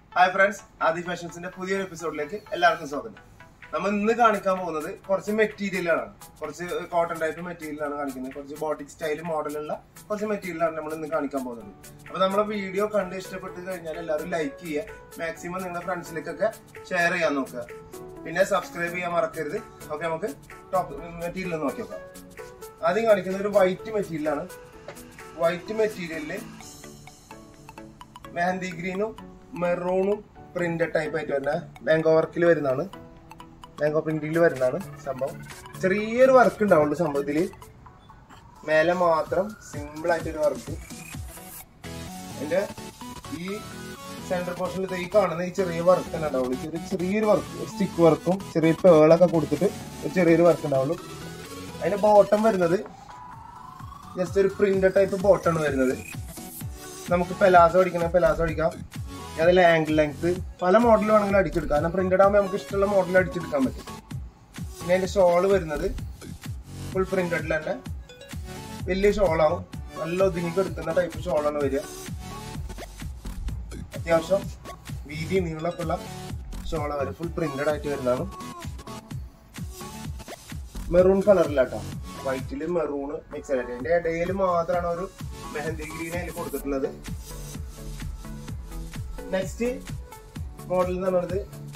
hi friends ആദി ഫാഷൻസിന്റെ പുതിയൊരു എപ്പിസോഡിലേക്ക് എല്ലാവർക്കും സ്വാഗതം നമ്മൾ ഇന്ന് കാണിക്കാൻ പോകുന്നത് കുറച്ച് മെറ്റീരിയലാണ് കുറച്ച് കോട്ടൺ ടൈപ്പ് മെറ്റീരിയലാണ് കാണിക്കുന്നത് കുറച്ച് ബോട്ടിക് സ്റ്റൈൽ മോഡലുള്ള കുറച്ച് മെറ്റീരിയലാണ് നമ്മൾ ഇന്ന് കാണിക്കാൻ പോകുന്നത് അപ്പൊ നമ്മളെ വീഡിയോ കണ്ട് ഇഷ്ടപ്പെട്ട് കഴിഞ്ഞാൽ എല്ലാവരും ലൈക്ക് ചെയ്യുക മാക്സിമം നിങ്ങളുടെ ഫ്രണ്ട്സിലേക്കൊക്കെ ഷെയർ ചെയ്യാൻ നോക്കുക പിന്നെ സബ്സ്ക്രൈബ് ചെയ്യാൻ മറക്കരുത് ഓക്കെ നമുക്ക് ടോപ്പ് മെറ്റീരിയൽ നോക്കി നോക്കാം ആദ്യം കാണിക്കുന്നത് ഒരു വൈറ്റ് മെറ്റീരിയലാണ് വൈറ്റ് മെറ്റീരിയലില് മെഹന്തി ഗ്രീനും മെറൂണും പ്രിന്റഡ് ടൈപ്പ് ആയിട്ട് വരുന്ന ബാങ്കോ വർക്കിൽ വരുന്നതാണ് ബാങ്കോ പ്രിന്റിൽ വരുന്നതാണ് സംഭവം ചെറിയൊരു വർക്ക് ഉണ്ടാവുള്ളൂ സംഭവത്തിൽ മേലെ മാത്രം സിമ്പിൾ ആയിട്ടൊരു വർക്ക് എൻ്റെ ഈ സെന്റർ പോർഷനിൽ ഈ കാണുന്ന ഈ ചെറിയ വർക്ക് തന്നെ ഉണ്ടാവുള്ളൂ ചെറിയ ചെറിയൊരു വർക്ക് സ്റ്റിക്ക് വർക്കും ചെറിയ പേളൊക്കെ കൊടുത്തിട്ട് ഒരു ചെറിയൊരു വർക്ക് ഉണ്ടാവുള്ളൂ അതിന്റെ ബോട്ടം വരുന്നത് ജസ്റ്റ് ഒരു പ്രിന്റഡ് ടൈപ്പ് ബോട്ടാണ് വരുന്നത് നമുക്ക് പെലാസോ അടിക്കണ പെലാസോ അടിക്കാം അതിൽ ആംഗിൾ ലെങ്ത് പല മോഡൽ വേണമെങ്കിലും അടിച്ചെടുക്കാം കാരണം പ്രിന്റഡ് ആകുമ്പോൾ നമുക്ക് ഇഷ്ടമുള്ള മോഡൽ അടിച്ചെടുക്കാൻ പറ്റും പിന്നെ അതിന്റെ ഷോള് വരുന്നത് ഫുൾ പ്രിന്റഡിൽ തന്നെ വലിയ ഷോളാവും നല്ല ഒതുങ്ങി എടുക്കുന്ന ടൈപ്പ് ഷോളാണ് വരിക അത്യാവശ്യം വീതി നീളമൊക്കെ ഉള്ള ഷോളാണ് വരും ഫുൾ പ്രിന്റഡ് ആയിട്ട് വരുന്നതാണ് മെറൂൺ കളറിലാട്ടോ വൈറ്റില് മെറൂണ് മിക്സ് ആയിട്ട് അതിന്റെ ഇടയിൽ മാത്രമാണ് ഒരു മെഹന്തി ഗ്രീൻ അതിൽ കൊടുത്തിട്ടുള്ളത് നെക്സ്റ്റ് മോഡൽ എന്ന് പറയുന്നത്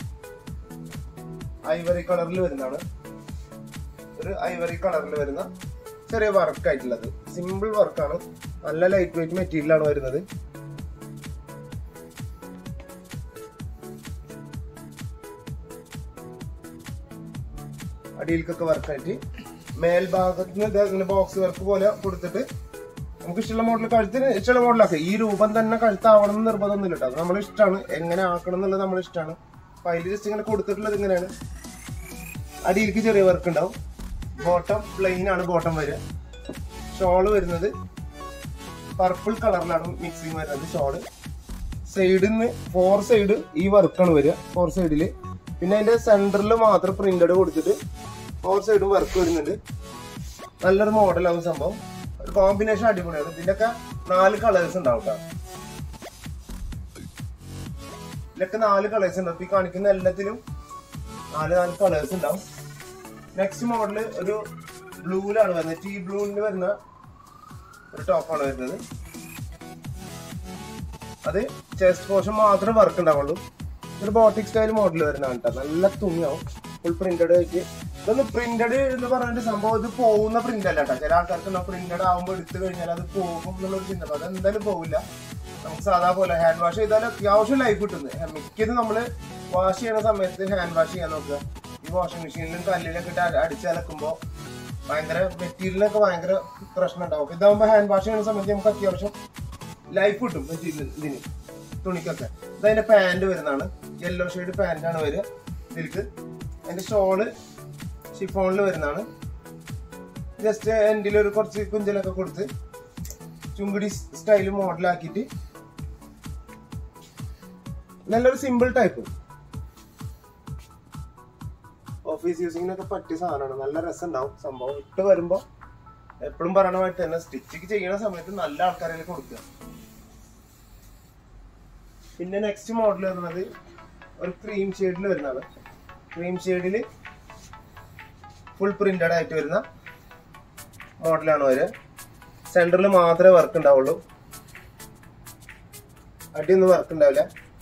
ഐവറി കളറിൽ വരുന്നതാണ് ഒരു ഐവറി കളറിൽ വരുന്ന ചെറിയ വർക്ക് ആയിട്ടുള്ളത് സിമ്പിൾ വർക്കാണ് നല്ല ലൈറ്റ് വെയിറ്റ് മെറ്റീരിയൽ ആണ് വരുന്നത് അടിയിലേക്കൊക്കെ വർക്കായിട്ട് മേൽഭാഗത്ത് നിന്ന് ഇങ്ങനെ ബോക്സ് വർക്ക് പോലെ കൊടുത്തിട്ട് നമുക്ക് ഇഷ്ടമുള്ള മോഡൽ കഴുത്തിന് ഇഷ്ടമുള്ള മോഡലാക്കാം ഈ രൂപം തന്നെ കഴുത്താവണം എന്ന് നിർബന്ധമൊന്നുമില്ല കേട്ടോ അത് നമ്മളെ ഇഷ്ടമാണ് എങ്ങനെ ആക്കണം എന്നുള്ളത് നമ്മളെ ഇഷ്ടമാണ് അപ്പൊ അതിൽ ജസ്റ്റ് ഇങ്ങനെ കൊടുത്തിട്ടുള്ളത് ഇങ്ങനെയാണ് അടിയിലേക്ക് ചെറിയ വർക്ക് ഉണ്ടാവും ബോട്ടം പ്ലെയിൻ ആണ് ബോട്ടം വരിക ഷോള് വരുന്നത് പർപ്പിൾ കളറിലാണ് മിക്സിങ് വരുന്നത് ഷോള് സൈഡിൽ നിന്ന് ഫോർ സൈഡ് ഈ വർക്കാണ് വരിക ഫോർ സൈഡില് പിന്നെ അതിന്റെ സെന്ററിൽ മാത്രം പ്രിന്റഡ് കൊടുത്തിട്ട് ഫോർ സൈഡും വർക്ക് വരുന്നുണ്ട് നല്ലൊരു മോഡലാവും സംഭവം ഒരു കോമ്പിനേഷൻ അടിപൊളിയാണ് ഇതിന്റെയൊക്കെ നാല് കളേഴ്സ് ഉണ്ടാവും കേട്ടോ ഇതിലൊക്കെ നാല് കളേഴ്സ് ഉണ്ടാവും ഇപ്പൊ ഈ കാണിക്കുന്ന എല്ലാത്തിലും നാല് നാല് കളേഴ്സ് ഉണ്ടാവും നെക്സ്റ്റ് മോഡല് ഒരു ബ്ലൂവിലാണ് വരുന്നത് ടീ ബ്ലൂവിൽ വരുന്ന ഒരു ടോപ്പാണ് വരുന്നത് അത് ചെസ്റ്റ് പോർഷൻ മാത്രമേ വർക്ക് ഉണ്ടാവുള്ളൂ ഒരു ബോട്ടിക് സ്റ്റൈൽ മോഡൽ വരുന്നതാണ് കേട്ടോ നല്ല തുണിയാവും ഫുൾ പ്രിന്റഡ് ആയിട്ട് ഇതൊന്ന് പ്രിന്റഡ് എന്ന് പറഞ്ഞിട്ട് സംഭവം ഇത് പോകുന്ന പ്രിന്റ് അല്ല കേട്ടോ ചില ആൾക്കാർക്ക് പ്രിന്റഡ് ആകുമ്പോൾ എടുത്തു കഴിഞ്ഞാൽ അത് പോകും എന്നുള്ളൊരു ചിന്ത അത് എന്തായാലും പോവില്ല നമുക്ക് സാധാ പോലെ ഹാൻഡ് വാഷ് ചെയ്താൽ അത്യാവശ്യം ലൈഫ് കിട്ടുന്നത് മിക്കത് നമ്മൾ വാഷ് ചെയ്യുന്ന സമയത്ത് ഹാൻഡ് വാഷ് ചെയ്യാൻ നോക്കുക ഈ വാഷിംഗ് മെഷീനിലും കല്ലിലൊക്കെ ഇട്ട് അടി- അടിച്ചലക്കുമ്പോൾ ഭയങ്കര മെറ്റീരിയലൊക്കെ ഭയങ്കര പ്രശ്നം ഉണ്ടാവും ഇതാകുമ്പോൾ ഹാൻഡ് വാഷ് ചെയ്യുന്ന സമയത്ത് നമുക്ക് അത്യാവശ്യം ലൈഫ് കിട്ടും മെറ്റീരിയൽ ഇതിന് തുണിക്കൊക്കെ ഇതതിന്റെ പാന്റ് വരുന്നതാണ് യെല്ലോ ഷെയ്ഡ് പാന്റ് ആണ് വരിക ഇതിലേക്ക് അതിന്റെ ഷോള് ഷിഫോണിൽ വരുന്നതാണ് ജസ്റ്റ് എൻഡിൽ ഒരു കുറച്ച് കുഞ്ചലൊക്കെ കൊടുത്ത് ചുങ്കിടി സ്റ്റൈൽ മോഡലാക്കിയിട്ട് നല്ലൊരു സിമ്പിൾ ടൈപ്പ് ഓഫീസ് യൂസിങ്ങിനൊക്കെ പറ്റിയ സാധനമാണ് നല്ല രസം ഉണ്ടാവും സംഭവം ഇട്ട് വരുമ്പോ എപ്പോഴും പറയണമായിട്ട് തന്നെ സ്റ്റിച്ചിങ് ചെയ്യുന്ന സമയത്ത് നല്ല ആൾക്കാരെ കൊടുക്കുക പിന്നെ നെക്സ്റ്റ് മോഡൽ വരുന്നത് ഒരു ക്രീം ഷെയ്ഡിൽ വരുന്നതാണ് ക്രീം ഷെയ്ഡിൽ ഫുൾ പ്രിന്റഡ് ആയിട്ട് വരുന്ന മോഡലാണ് വരിക സെന്ററിൽ മാത്രമേ വർക്ക് ഉണ്ടാവുള്ളൂ അടിയൊന്നും വർക്ക് ഉണ്ടാവില്ല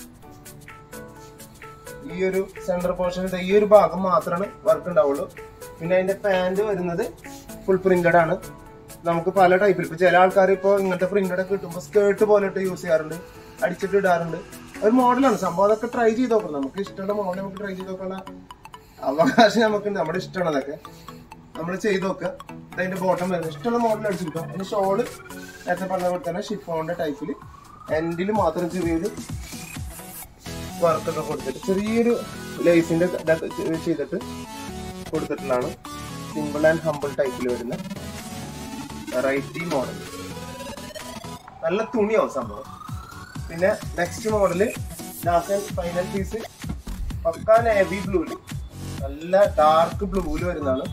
ഈ ഒരു സെന്റർ പോർഷനിൽ ഈ ഒരു ഭാഗം മാത്രമാണ് വർക്ക് ഉണ്ടാവുള്ളൂ പിന്നെ അതിന്റെ പാന്റ് വരുന്നത് ഫുൾ പ്രിന്റഡ് ആണ് നമുക്ക് പല ടൈപ്പിൽ ഇപ്പൊ ചില ആൾക്കാർ ഇപ്പോൾ ഇങ്ങനത്തെ പ്രിന്റഡ് ഒക്കെ കിട്ടുമ്പോൾ സ്കേർട്ട് പോലെ ഇട്ട് യൂസ് ചെയ്യാറുണ്ട് അടിച്ചിട്ട് ഇടാറുണ്ട് ഒരു മോഡലാണ് സംഭവം അതൊക്കെ ട്രൈ ചെയ്ത് നോക്കണം നമുക്ക് ഇഷ്ടമുള്ള മോഡൽ നമുക്ക് ട്രൈ ചെയ്ത് നോക്കാനുള്ള അവകാശം നമുക്ക് നമ്മുടെ ഇഷ്ടമാണ് അതൊക്കെ നമ്മൾ ചെയ്ത് നോക്കുക ഇത് അതിന്റെ ബോട്ടം വരുന്നത് ഇഷ്ടമുള്ള മോഡൽ അടിച്ചെടുക്കാം അതിന് ഷോള് നേരത്തെ പറഞ്ഞ പോലെ തന്നെ ഷിഫോണിന്റെ ടൈപ്പിൽ എൻഡിൽ മാത്രം ചെറിയൊരു വർക്കൊക്കെ കൊടുത്തിട്ട് ചെറിയൊരു ലേസിന്റെ ഇതൊക്കെ ചെയ്തിട്ട് കൊടുത്തിട്ടുള്ളതാണ് സിമ്പിൾ ആൻഡ് ഹമ്പിൾ ടൈപ്പിൽ വരുന്ന വെറൈറ്റി മോഡൽ നല്ല തുണിയാവും സംഭവം പിന്നെ next model last and final piece പക്ക നേവി ബ്ലൂല് നല്ല ഡാർക്ക് ബ്ലൂവിൽ വരുന്നതാണ്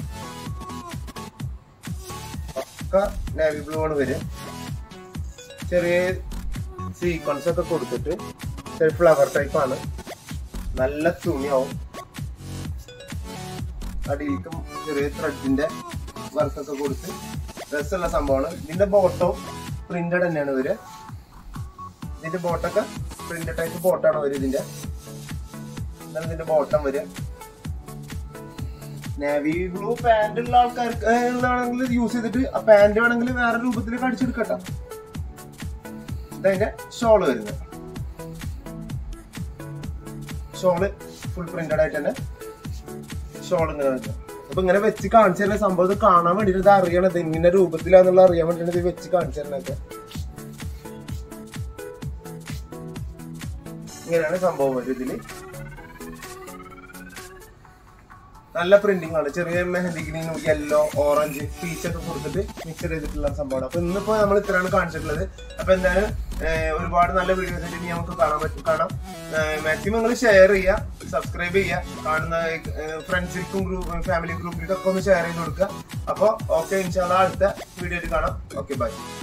പക്ക നേവി ബ്ലൂ ആണ് വരിക ചെറിയ സീക്വൻസ് ഒക്കെ കൊടുത്തിട്ട് ഫ്ലവർ ടൈപ്പ് ആണ് നല്ല തുണിയാവും അടിയിലേക്കും ചെറിയ ത്രെഡിന്റെ വർക്കൊക്കെ കൊടുത്ത് രസമുള്ള സംഭവമാണ് ഇതിന്റെ ബോട്ടോ പ്രിന്റഡ് തന്നെയാണ് ഇവര് ഇതിന്റെ ബോട്ടൊക്കെ പ്രിന്റ് ടൈപ്പ് ബോട്ടാണ് വരും ഇതിന്റെ ഇതാണ് ഇതിന്റെ ബോട്ടം വരിക നേവി ബ്ലൂ പാന്റ് ഉള്ള ആൾക്കാർക്ക് ഏഹ്, ഉള്ളതാണെങ്കിൽ യൂസ് ചെയ്തിട്ട് ആ പാന്റ് വേണമെങ്കിൽ വേറെ രൂപത്തിലേക്ക് അടിച്ചെടുക്കട്ടോ ഇതതിന്റെ ഷോള് വരുന്നത് ഷോള് ഫുൾ പ്രിന്റഡ് ആയിട്ട് തന്നെ ഷോൾ ഇങ്ങനെ വരുന്നത് അപ്പൊ ഇങ്ങനെ വെച്ച് കാണിച്ചു തരുന്ന സംഭവം ഇത് കാണാൻ വേണ്ടിട്ട് ഇത് അറിയണത് ഇങ്ങനെ രൂപത്തിലാന്നുള്ള അറിയാൻ വേണ്ടിട്ട് ഇത് വെച്ച് കാണിച്ചു തരുന്നതൊക്കെ ഇങ്ങനെയാണ് സംഭവം വരും ഇതില് നല്ല പ്രിന്റിംഗ് ആണ് ചെറിയ മെഹന്തി ഗ്രീനും യെല്ലോ ഓറഞ്ച് പീച്ച് ഒക്കെ കൊടുത്തിട്ട് മിക്സ് ചെയ്തിട്ടുള്ള സംഭവമാണ് അപ്പൊ ഇന്നിപ്പോ നമ്മൾ ഇത്രയാണ് കാണിച്ചിട്ടുള്ളത് അപ്പൊ എന്തായാലും ഏഹ്, ഒരുപാട് നല്ല വീഡിയോസ് ആയിട്ട് ഇനി നമുക്ക് കാണാൻ പറ്റും കാണാം മാക്സിമം നിങ്ങൾ ഷെയർ ചെയ്യുക സബ്സ്ക്രൈബ് ചെയ്യുക കാണുന്ന ഫ്രണ്ട്സിൽക്കും ഗ്രൂപ്പ് ഫാമിലി ഗ്രൂപ്പിലേക്കൊക്കെ ഒന്ന് ഷെയർ ചെയ്ത് കൊടുക്കുക അപ്പോൾ ഓക്കെ ഇൻഷാല്ല അടുത്ത വീഡിയോയിൽ കാണാം ഓക്കെ ബൈ